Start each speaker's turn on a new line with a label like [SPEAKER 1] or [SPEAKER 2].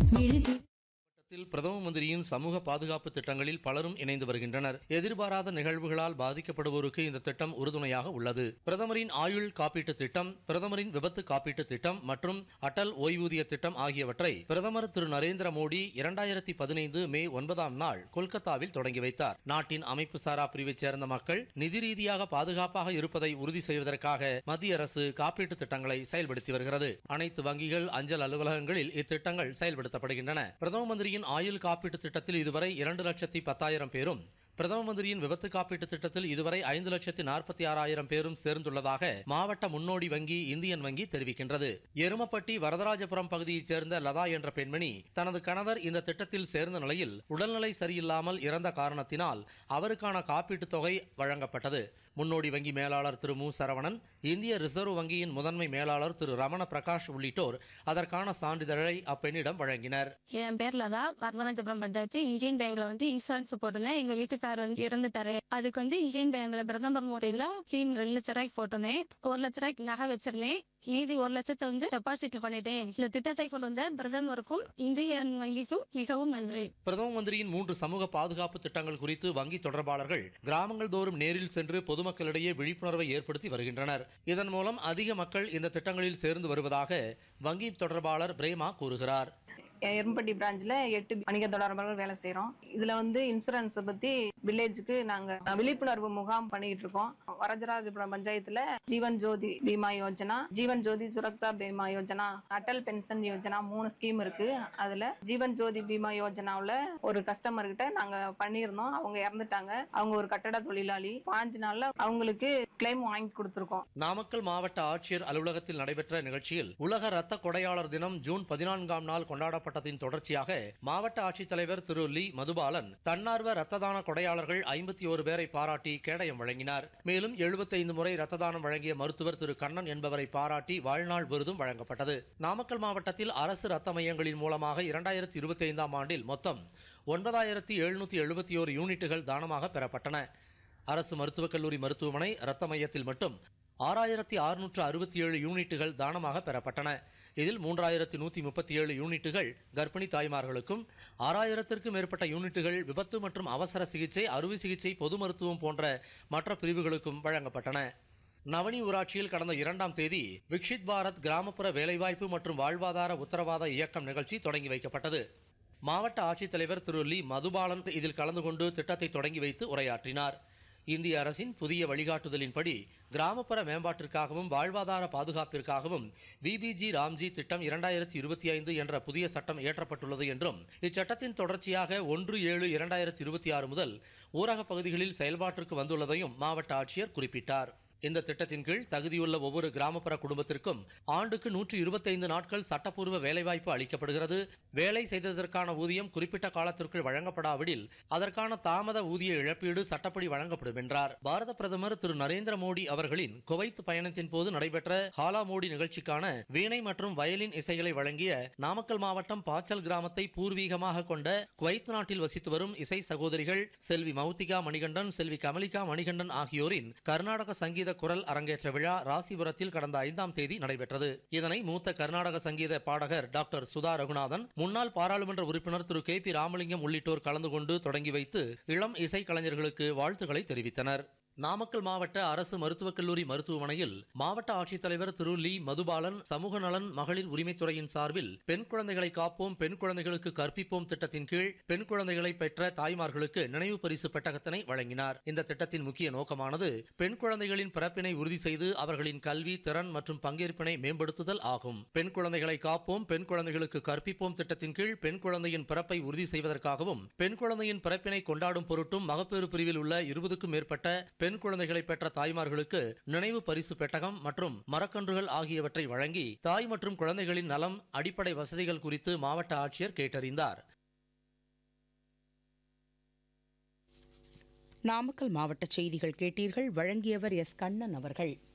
[SPEAKER 1] விழுது
[SPEAKER 2] மாவட்டத்தில் பிரதம மந்திரியின் சமூக பாதுகாப்பு திட்டங்களில் பலரும் இணைந்து வருகின்றனர் எதிர்பாராத நிகழ்வுகளால் பாதிக்கப்படுவோருக்கு இந்த திட்டம் உறுதுணையாக உள்ளது பிரதமரின் ஆயுள் காப்பீட்டு திட்டம் பிரதமரின் விபத்து காப்பீட்டு திட்டம் மற்றும் அடல் ஓய்வூதிய திட்டம் ஆகியவற்றை பிரதமர் திரு நரேந்திர மோடி இரண்டாயிரத்தி பதினைந்து மே ஒன்பதாம் நாள் கொல்கத்தாவில் தொடங்கி வைத்தார் நாட்டின் அமைப்பு சாரா பிரிவைச் சேர்ந்த மக்கள் நிதி ரீதியாக பாதுகாப்பாக இருப்பதை உறுதி செய்வதற்காக மத்திய அரசு காப்பீட்டு திட்டங்களை செயல்படுத்தி வருகிறது அனைத்து வங்கிகள் அஞ்சல் அலுவலகங்களில் இத்திட்டங்கள் செயல்படுத்தப்படுகின்றன பிரதம மந்திரியின் ஆயுள் காப்பீட்டு திட்டத்தில் இதுவரை இரண்டு லட்சத்தி பத்தாயிரம் பேரும் பிரதம மந்திரியின் விபத்து காப்பீட்டு திட்டத்தில் இதுவரை ஐந்து லட்சத்தி நாற்பத்தி ஆறாயிரம் பேரும் சேர்ந்துள்ளதாக மாவட்ட முன்னோடி வங்கி இந்தியன் வங்கி தெரிவிக்கின்றது எருமப்பட்டி வரதராஜபுரம் பகுதியைச் சேர்ந்த லதா என்ற பெண்மணி தனது கணவர் இந்த திட்டத்தில் சேர்ந்த நிலையில் உடல்நிலை சரியில்லாமல் இறந்த காரணத்தினால் அவருக்கான காப்பீட்டுத் தொகை வழங்கப்பட்டது முன்னோடி வங்கி மேலாளர் திரு மு சரவணன் இந்திய ரிசர்வ் வங்கியின் முதன்மை மேலாளர் திரு ரமண பிரகாஷ் உள்ளிட்டோர் அதற்கான சான்றிதழை அப்பெண்ணிடம் வழங்கினர்
[SPEAKER 3] என் பேர்ல தான் பத்மநாபபுரம் பஞ்சாயத்து இந்தியன் பேங்க்ல வந்து இன்சூரன்ஸ் போட்டிருந்தேன் எங்க வீட்டுக்காரர் வந்து இறந்துட்டாரு அதுக்கு வந்து இந்தியன் பேங்க்ல பிரதமர் மோடியில ஸ்கீம் ரெண்டு லட்ச ரூபாய்க்கு போட்டிருந்தேன் ஒரு லட்ச ரூபாய்க்கு நகை வச்சிருந்தேன் மீதி ஒரு லட்சத்தை வந்து டெபாசிட் பண்ணிட்டேன் இந்த திட்டத்தை கொண்டு வந்த பிரதமருக்கும் இந்தியன் வங்கிக்கும் மிகவும் நன்றி
[SPEAKER 2] பிரதம மந்திரியின் மூன்று சமூக பாதுகாப்பு திட்டங்கள் குறித்து வங்கி தொடர்பாளர்கள் கிராமங்கள் தோறும் நேரில் சென்று பொதுமக்களிடையே விழிப்புணர்வை ஏற்படுத்தி வருகின்றனர் இதன் மூலம் அதிக மக்கள் இந்த திட்டங்களில் சேர்ந்து வருவதாக வங்கி தொடர்பாளர் பிரேமா கூறுகிறார்
[SPEAKER 4] எரும்பட்டி பிரான்ச்ல எட்டு வணிக தொடர்பாளர்கள் வேலை செய்றோம் இதுல வந்து இன்சூரன்ஸ் பத்தி வில்லேஜுக்கு நாங்க விழிப்புணர்வு முகாம் பண்ணிட்டு இருக்கோம் வரதராஜபுரம் பஞ்சாயத்துல ஜீவன் ஜோதி பீமா யோஜனா ஜீவன் ஜோதி சுரக்ஷா பீமா யோஜனா அடல் பென்ஷன் யோஜனா மூணு ஸ்கீம் இருக்கு அதுல ஜீவன் ஜோதி பீமா யோஜனாவுல ஒரு கஸ்டமர் கிட்ட நாங்க பண்ணியிருந்தோம் அவங்க இறந்துட்டாங்க அவங்க ஒரு கட்டட தொழிலாளி பாஞ்சு நாள்ல அவங்களுக்கு கிளைம் வாங்கி கொடுத்துருக்கோம்
[SPEAKER 2] நாமக்கல் மாவட்ட ஆட்சியர் அலுவலகத்தில் நடைபெற்ற நிகழ்ச்சியில் உலக ரத்த கொடையாளர் தினம் ஜூன் பதினான்காம் நாள் கொண்டாடப்பட்டதின் தொடர்ச்சியாக மாவட்ட ஆட்சித்தலைவர் திரு லீ மதுபாலன் தன்னார்வ ரத்த தான கொடையாளர்கள் ஐம்பத்தி ஒரு பேரை பாராட்டி கேடயம் வழங்கினார் மேலும் 75 முறை ரத்த தானம் வழங்கிய மருத்துவர் திரு கண்ணன் என்பவரை பாராட்டி வாழ்நாள் விருதும் வழங்கப்பட்டது நாமக்கல் மாவட்டத்தில் அரசு ரத்த மையங்களின் மூலமாக இரண்டாயிரத்தி இருபத்தி ஐந்தாம் ஆண்டில் மொத்தம் ஒன்பதாயிரத்தி எழுநூத்தி எழுபத்தி ஒரு யூனிட்டுகள் தானமாக பெறப்பட்டன அரசு மருத்துவக் கல்லூரி மருத்துவமனை ரத்த மையத்தில் மட்டும் ஆறாயிரத்தி அறுநூற்று அறுபத்தி ஏழு யூனிட்டுகள் தானமாக பெறப்பட்டன இதில் மூன்றாயிரத்தி நூற்றி முப்பத்தி ஏழு யூனிட்டுகள் கர்ப்பிணி தாய்மார்களுக்கும் ஆறாயிரத்திற்கும் மேற்பட்ட யூனிட்டுகள் விபத்து மற்றும் அவசர சிகிச்சை அறுவை சிகிச்சை பொது மருத்துவம் போன்ற மற்ற பிரிவுகளுக்கும் வழங்கப்பட்டன நவனி ஊராட்சியில் கடந்த இரண்டாம் தேதி விக்ஷித் பாரத் கிராமப்புற வேலைவாய்ப்பு மற்றும் வாழ்வாதார உத்தரவாத இயக்கம் நிகழ்ச்சி தொடங்கி வைக்கப்பட்டது மாவட்ட ஆட்சித்தலைவர் திரு லீ மதுபாலன் இதில் கலந்து கொண்டு திட்டத்தை தொடங்கி வைத்து உரையாற்றினார் இந்திய அரசின் புதிய வழிகாட்டுதலின்படி கிராமப்புற மேம்பாட்டிற்காகவும் வாழ்வாதார பாதுகாப்பிற்காகவும் விபிஜி ராம்ஜி திட்டம் இரண்டாயிரத்தி இருபத்தி ஐந்து என்ற புதிய சட்டம் இயற்றப்பட்டுள்ளது என்றும் இச்சட்டத்தின் தொடர்ச்சியாக ஒன்று ஏழு இரண்டாயிரத்தி இருபத்தி ஆறு முதல் ஊரகப் பகுதிகளில் செயல்பாட்டிற்கு வந்துள்ளதையும் மாவட்ட ஆட்சியர் குறிப்பிட்டார் இந்த திட்டத்தின் கீழ் தகுதியுள்ள ஒவ்வொரு கிராமப்புற குடும்பத்திற்கும் ஆண்டுக்கு நூற்றி இருபத்தைந்து நாட்கள் சட்டப்பூர்வ வேலைவாய்ப்பு அளிக்கப்படுகிறது வேலை செய்ததற்கான ஊதியம் குறிப்பிட்ட காலத்திற்குள் வழங்கப்படாவிடில் அதற்கான தாமத ஊதிய இழப்பீடு சட்டப்படி வழங்கப்படும் என்றார் பாரத பிரதமர் திரு நரேந்திர மோடி அவர்களின் குவைத் பயணத்தின் போது நடைபெற்ற ஹாலா மோடி நிகழ்ச்சிக்கான வீணை மற்றும் வயலின் இசைகளை வழங்கிய நாமக்கல் மாவட்டம் பாச்சல் கிராமத்தை பூர்வீகமாக கொண்ட குவைத் நாட்டில் வசித்து வரும் இசை சகோதரிகள் செல்வி மௌத்திகா மணிகண்டன் செல்வி கமலிகா மணிகண்டன் ஆகியோரின் கர்நாடக சங்கீத குரல் அரங்கேற்ற விழா ராசிபுரத்தில் கடந்த ஐந்தாம் தேதி நடைபெற்றது இதனை மூத்த கர்நாடக சங்கீத பாடகர் டாக்டர் சுதா ரகுநாதன் முன்னாள் பாராளுமன்ற உறுப்பினர் திரு கே பி ராமலிங்கம் உள்ளிட்டோர் கலந்து கொண்டு தொடங்கி வைத்து இளம் இசை கலைஞர்களுக்கு வாழ்த்துக்களை தெரிவித்தனர் நாமக்கல் மாவட்ட அரசு மருத்துவக் கல்லூரி மருத்துவமனையில் மாவட்ட ஆட்சித்தலைவர் திரு லீ மதுபாலன் சமூக நலன் மகளிர் உரிமைத்துறையின் சார்பில் பெண் குழந்தைகளை காப்போம் பெண் குழந்தைகளுக்கு கற்பிப்போம் திட்டத்தின் கீழ் பெண் குழந்தைகளை பெற்ற தாய்மார்களுக்கு நினைவு பரிசு பெட்டகத்தினை வழங்கினார் இந்த திட்டத்தின் முக்கிய நோக்கமானது பெண் குழந்தைகளின் பிறப்பினை உறுதி செய்து அவர்களின் கல்வி திறன் மற்றும் பங்கேற்பினை மேம்படுத்துதல் ஆகும் பெண் குழந்தைகளை காப்போம் பெண் குழந்தைகளுக்கு கற்பிப்போம் திட்டத்தின் கீழ் பெண் குழந்தையின் பிறப்பை உறுதி செய்வதற்காகவும் பெண் குழந்தையின் பிறப்பினை கொண்டாடும் பொருட்டும் மகப்பேறு பிரிவில் உள்ள இருபதுக்கும் மேற்பட்ட பெண் குழந்தைகளை பெற்ற தாய்மார்களுக்கு நினைவு பரிசு பெட்டகம் மற்றும் மரக்கன்றுகள் ஆகியவற்றை வழங்கி தாய் மற்றும் குழந்தைகளின் நலம் அடிப்படை வசதிகள் குறித்து மாவட்ட ஆட்சியர் கேட்டறிந்தார்
[SPEAKER 5] நாமக்கல் மாவட்ட செய்திகள் கேட்டீர்கள் வழங்கியவர் எஸ் கண்ணன் அவர்கள்